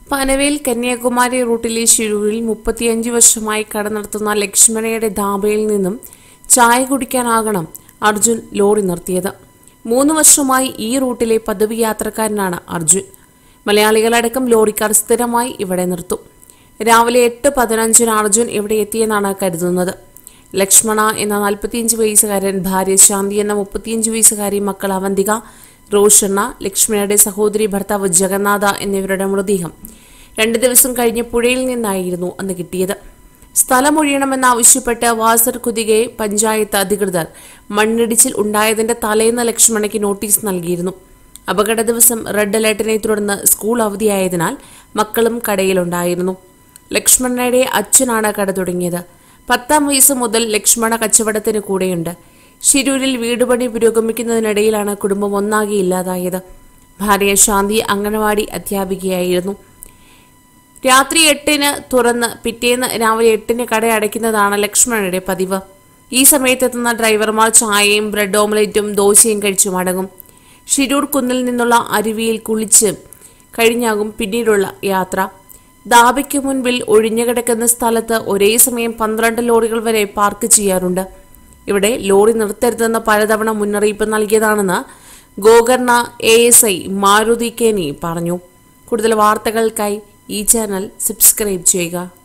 പനവേൽ കന്യാകുമാരി റൂട്ടിലെ ശിരൂരിൽ മുപ്പത്തിയഞ്ച് വർഷമായി കട നടത്തുന്ന ലക്ഷ്മണയുടെ ധാബയിൽ നിന്നും ചായ കുടിക്കാനാകണം അർജുൻ ലോറി നിർത്തിയത് മൂന്ന് വർഷമായി ഈ റൂട്ടിലെ പദവി യാത്രക്കാരനാണ് അർജുൻ മലയാളികളടക്കം ലോറിക്കാർ സ്ഥിരമായി ഇവിടെ നിർത്തും രാവിലെ എട്ട് പതിനഞ്ചിന് അർജുൻ ഇവിടെ എത്തിയെന്നാണ് കരുതുന്നത് ലക്ഷ്മണ എന്ന നാൽപ്പത്തിയഞ്ച് വയസ്സുകാരൻ ഭാര്യ ശാന്തി എന്ന മുപ്പത്തിയഞ്ച് വയസ്സുകാരി മക്കൾ അവന്തിക റോഷണ്ണ ലക്ഷ്മണയുടെ സഹോദരി ഭർത്താവ് ജഗന്നാഥ എന്നിവരുടെ മൃതദേഹം രണ്ട് ദിവസം കഴിഞ്ഞ് പുഴയിൽ നിന്നായിരുന്നു അന്ന് കിട്ടിയത് സ്ഥലമൊഴിയണമെന്നാവശ്യപ്പെട്ട് വാസർ കുതികയെ പഞ്ചായത്ത് അധികൃതർ മണ്ണിടിച്ചിൽ ഉണ്ടായതിന്റെ തലേന്ന് ലക്ഷ്മണയ്ക്ക് നോട്ടീസ് നൽകിയിരുന്നു അപകട ദിവസം റെഡ് അലേർട്ടിനെ തുടർന്ന് സ്കൂൾ അവധിയായതിനാൽ മക്കളും കടയിലുണ്ടായിരുന്നു ലക്ഷ്മണയുടെ അച്ഛനാണ് കട തുടങ്ങിയത് പത്താം വയസ്സ് മുതൽ ലക്ഷ്മണ കച്ചവടത്തിന് കൂടെയുണ്ട് ഷിരൂരിൽ വീടുപണി പുരോഗമിക്കുന്നതിനിടയിലാണ് കുടുംബം ഒന്നാകെ ഇല്ലാതായത് ഭാര്യ ശാന്തി അംഗനവാടി അധ്യാപികയായിരുന്നു രാത്രി എട്ടിന് തുറന്ന് പിറ്റേന്ന് രാവിലെ എട്ടിന് കട അടയ്ക്കുന്നതാണ് ലക്ഷ്മണയുടെ പതിവ് ഈ സമയത്തെത്തുന്ന ഡ്രൈവർമാർ ചായയും ബ്രെഡ് ഓംലെറ്റും ദോശയും കഴിച്ചു മടങ്ങും ഷിരൂർ കുന്നിൽ നിന്നുള്ള അരുവിയിൽ കുളിച്ച് കഴിഞ്ഞാകും പിന്നീടുള്ള യാത്ര ദാബയ്ക്ക് മുൻപിൽ ഒഴിഞ്ഞുകിടക്കുന്ന സ്ഥലത്ത് ഒരേ സമയം പന്ത്രണ്ട് ലോറികൾ വരെ പാർക്ക് ചെയ്യാറുണ്ട് ഇവിടെ ലോറി നിർത്തരുതെന്ന് പലതവണ മുന്നറിയിപ്പ് നൽകിയതാണെന്ന് Gokarna A S I Maruti Keni പറഞ്ഞു കൂടുതൽ വാർത്തകൾക്കായി ഈ ചാനൽ സബ്സ്ക്രൈബ് ചെയ്യുക